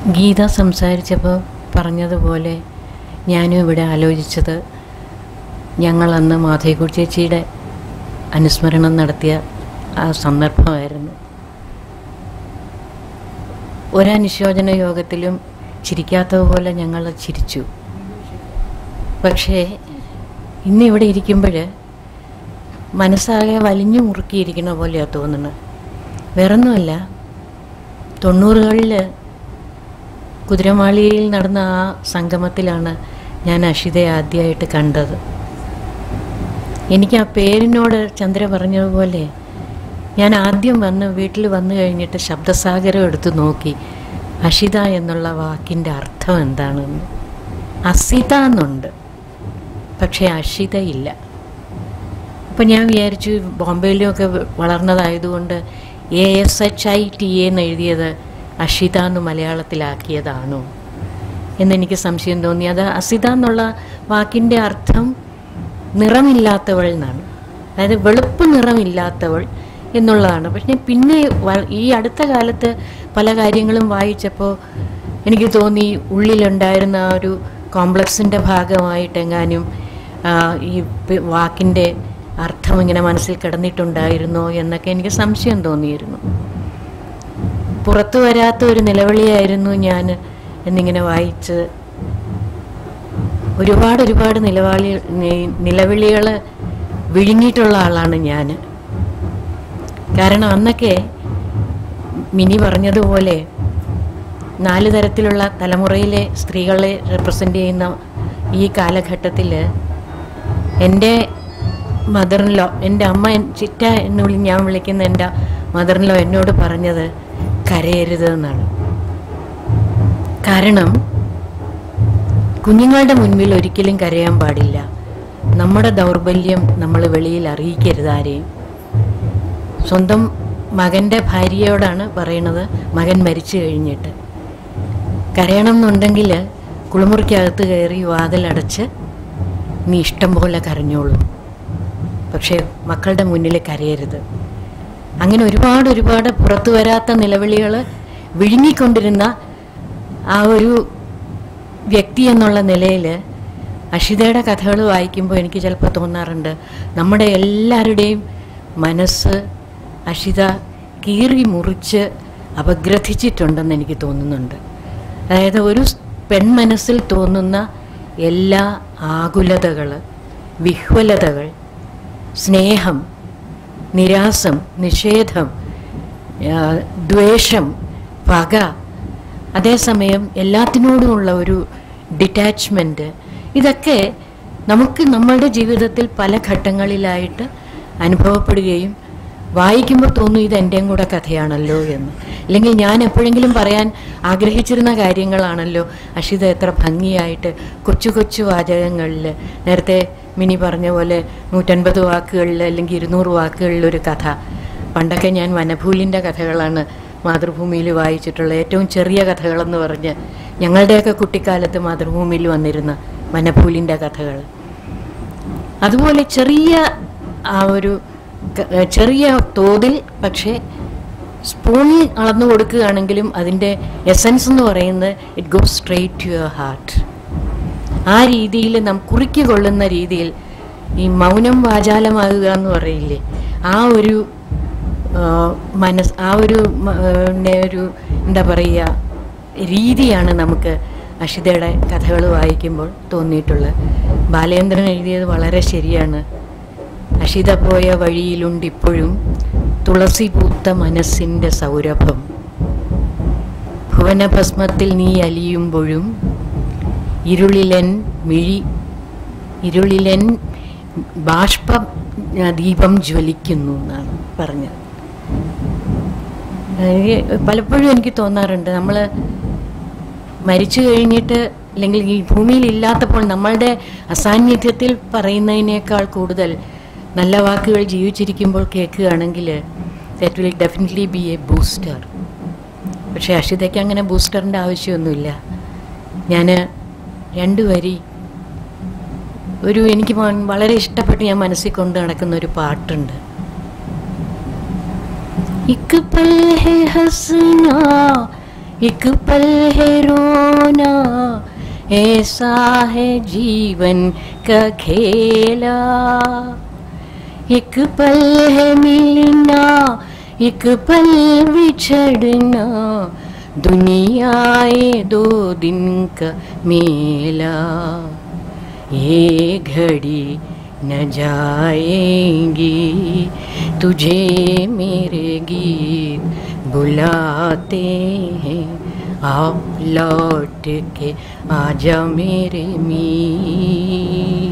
ഗീത സംസാരിച്ചപ്പോൾ പറഞ്ഞതുപോലെ ഞാനും ഇവിടെ ആലോചിച്ചത് ഞങ്ങളന്ന് മാധവിക്കുട്ടി ചേച്ചിയുടെ അനുസ്മരണം നടത്തിയ ആ സന്ദർഭമായിരുന്നു ഒരനുശോചന യോഗത്തിലും ചിരിക്കാത്തതുപോലെ ഞങ്ങൾ ചിരിച്ചു പക്ഷേ ഇന്നിവിടെ ഇരിക്കുമ്പോൾ മനസ്സാകെ വലിഞ്ഞു മുറുക്കിയിരിക്കണ പോലെയാണ് തോന്നുന്നത് വേറൊന്നുമല്ല തൊണ്ണൂറുകളിൽ കുതിരമാളികയിൽ നടന്ന ആ സംഗമത്തിലാണ് ഞാൻ അഷിതയെ ആദ്യമായിട്ട് കണ്ടത് എനിക്ക് ആ പേരിനോട് ചന്ദ്ര പറഞ്ഞതുപോലെ ഞാൻ ആദ്യം വന്ന് വീട്ടിൽ വന്നു കഴിഞ്ഞിട്ട് ശബ്ദസാഗരം എടുത്ത് നോക്കി അഷിത എന്നുള്ള വാക്കിൻ്റെ അർത്ഥം എന്താണെന്ന് അസിത എന്നുണ്ട് പക്ഷേ അഷിത ഇല്ല അപ്പം ഞാൻ വിചാരിച്ചു ബോംബെയിലുമൊക്കെ വളർന്നതായതുകൊണ്ട് A S H I T എന്ന് എഴുതിയത് അഷിത എന്ന് മലയാളത്തിലാക്കിയതാണോ എന്നെനിക്ക് സംശയം തോന്നി അത് അസിത എന്നുള്ള വാക്കിൻ്റെ അർത്ഥം നിറമില്ലാത്തവൾ എന്നാണ് അതായത് വെളുപ്പ് നിറമില്ലാത്തവൾ എന്നുള്ളതാണ് പക്ഷേ പിന്നെ വ- ഈ അടുത്ത കാലത്ത് പല കാര്യങ്ങളും വായിച്ചപ്പോൾ എനിക്ക് തോന്നി ഉള്ളിലുണ്ടായിരുന്ന ആ ഒരു കോംപ്ലക്സിൻ്റെ ഭാഗമായിട്ടെങ്ങാനും ആ, ഈ പി- വാക്കിൻ്റെ അർത്ഥം ഇങ്ങനെ മനസ്സിൽ കിടന്നിട്ടുണ്ടായിരുന്നോ എന്നൊക്കെ എനിക്ക് സംശയം തോന്നിയിരുന്നു പുറത്തു വരാത്ത ഒരു നിലവിളിയായിരുന്നു ഞാൻ എന്നിങ്ങനെ വായിച്ച് ഒരുപാട് ഒരുപാട് നിലവാളി നിലവിളികൾ വിഴുങ്ങിയിട്ടുള്ള ആളാണ് ഞാൻ കാരണം അന്നൊക്കെ മിനി പറഞ്ഞതുപോലെ നാല് തരത്തിലുള്ള തലമുറയിലെ സ്ത്രീകളെ റെപ്രസെൻ്റ് ചെയ്യുന്ന ഈ കാലഘട്ടത്തിൽ എൻ്റെ മദറിൻലോ എൻ്റെ അമ്മ എൻ- ചിറ്റ എന്ന് വിളി ഞാൻ വിളിക്കുന്ന എൻ്റെ മദറിൻലോ എന്നോട് പറഞ്ഞത് കരയരുത് എന്നാണ് കാരണം കുഞ്ഞുങ്ങളുടെ മുൻപിൽ ഒരിക്കലും കരയാൻ പാടില്ല നമ്മുടെ ദൗർബല്യം നമ്മൾ വെളിയിൽ അറിയിക്കരുത് ആരെയും സ്വന്തം മകൻ്റെ ഭാര്യയോടാണ് പറയണത് മകൻ മരിച്ചു കഴിഞ്ഞിട്ട് കരയണം എന്നുണ്ടെങ്കിൽ കുളിമുറിക്കകത്ത് കയറി വാതിലടച്ച് നീ ഇഷ്ടം പോലെ കരഞ്ഞോളൂ പക്ഷേ മക്കളുടെ മുന്നിൽ കരയരുത് അങ്ങനെ ഒരുപാട് ഒരുപാട് പുറത്തു വരാത്ത നിലവിളികൾ വിഴുങ്ങിക്കൊണ്ടിരുന്ന ആ ഒരു വ്യക്തി എന്നുള്ള നിലയിൽ അഷിതയുടെ കഥകൾ വായിക്കുമ്പോൾ എനിക്ക് ചിലപ്പോൾ തോന്നാറുണ്ട് നമ്മുടെ എല്ലാവരുടെയും മനസ്സ് അഷിത കീറി മുറിച്ച് അപഗ്രഥിച്ചിട്ടുണ്ടെന്ന് എനിക്ക് തോന്നുന്നുണ്ട് അതായത് ഒരു സ് പെൺമനസ്സിൽ തോന്നുന്ന എല്ലാ ആകുലതകൾ വിഹ്വലതകൾ സ്നേഹം നിരാസം നിഷേധം ആ, ദ്വേഷം പക അതേസമയം എല്ലാത്തിനോടുമുള്ള ഒരു ഡിറ്റാച്ച്മെൻറ്റ് ഇതൊക്കെ നമുക്ക് നമ്മളുടെ ജീവിതത്തിൽ പല ഘട്ടങ്ങളിലായിട്ട് അനുഭവപ്പെടുകയും വായിക്കുമ്പോൾ തോന്നും ഇത് എൻ്റെയും കൂടെ കഥയാണല്ലോ എന്ന് അല്ലെങ്കിൽ ഞാൻ എപ്പോഴെങ്കിലും പറയാൻ ആഗ്രഹിച്ചിരുന്ന കാര്യങ്ങളാണല്ലോ അഷിത എത്ര ഭംഗിയായിട്ട് കൊച്ചു കൊച്ചു വാചകങ്ങളിൽ നേരത്തെ മിനി പറഞ്ഞ പോലെ നൂറ്റൻപത് വാക്കുകളിൽ അല്ലെങ്കിൽ ഇരുന്നൂറ് വാക്കുകളിൽ ഒരു കഥ പണ്ടൊക്കെ ഞാൻ വനഭൂലിൻ്റെ കഥകളാണ് മാതൃഭൂമിയിൽ വായിച്ചിട്ടുള്ള ഏറ്റവും ചെറിയ കഥകളെന്ന് പറഞ്ഞ് ഞങ്ങളുടെയൊക്കെ കുട്ടിക്കാലത്ത് മാതൃഭൂമിയിൽ വന്നിരുന്ന വനഭൂലിൻ്റെ കഥകൾ അതുപോലെ ചെറിയ ആ ഒരു ക- ചെറിയ തോതിൽ പക്ഷേ സ്പൂണിൽ അളന്നു കൊടുക്കുകയാണെങ്കിലും അതിൻ്റെ എസൻസ് എന്ന് പറയുന്നത് it goes straight to your heart ആ രീതിയിൽ നാം കുറിക്ക് കൊള്ളുന്ന രീതിയിൽ ഈ മൗനം വാചാലമാകുക എന്ന് പറയില്ലേ ആ ഒരു ആ, മനസ് ആ ഒരു മ- ആ, ന്നെ ഒരു എന്താ പറയുക രീതിയാണ് നമുക്ക് അഷിതയുടെ കഥകൾ വായിക്കുമ്പോൾ തോന്നിയിട്ടുള്ളത് ബാലേന്ദ്രൻ എഴുതിയത് വളരെ ശരിയാണ് അഷിത പോയ വഴിയിലുണ്ടിപ്പോഴും തുളസി പൂത്ത മനസ്സിൻ്റെ സൗരഭം ഭുവനഭസ്മത്തിൽ നീ അലിയുമ്പോഴും ഇരുളിലൻ മിഴി ഇരുളിലൻ ബാഷ്പ ദീപം ജ്വലിക്കുന്നു എന്നാണ് പറഞ്ഞത് എനിക്ക് പലപ്പോഴും എനിക്ക് തോന്നാറുണ്ട് നമ്മൾ മരിച്ചു കഴിഞ്ഞിട്ട് അല്ലെങ്കിൽ ഈ ഭൂമിയിൽ ഇല്ലാത്തപ്പോൾ നമ്മളുടെ അസാന്നിധ്യത്തിൽ പറയുന്നതിനേക്കാൾ കൂടുതൽ നല്ല വാക്കുകൾ ജീവിച്ചിരിക്കുമ്പോൾ കേൾക്കുകയാണെങ്കിൽ that will definitely be a booster പക്ഷേ അഷിതയ്ക്ക് അങ്ങനെ ബൂസ്റ്ററിൻ്റെ ആവശ്യമൊന്നുമില്ല ഞാൻ രണ്ട് വരി ഒരു എനിക്ക് മ- വളരെ ഇഷ്ടപ്പെട്ട് ഞാൻ മനസ്സിൽ കൊണ്ട് നടക്കുന്ന ഒരു പാട്ടുണ്ട് एक पल है हंसना एक पल है रोना ऐसा है जीवन का खेला एक पल है मिलना एक पल बिछड़ना दुनिया ये दो दिन का मेला ये घड़ी न जाएंगी तुझे मेरे गीत बुलाते हैं आप लौट के आजा मेरे मीत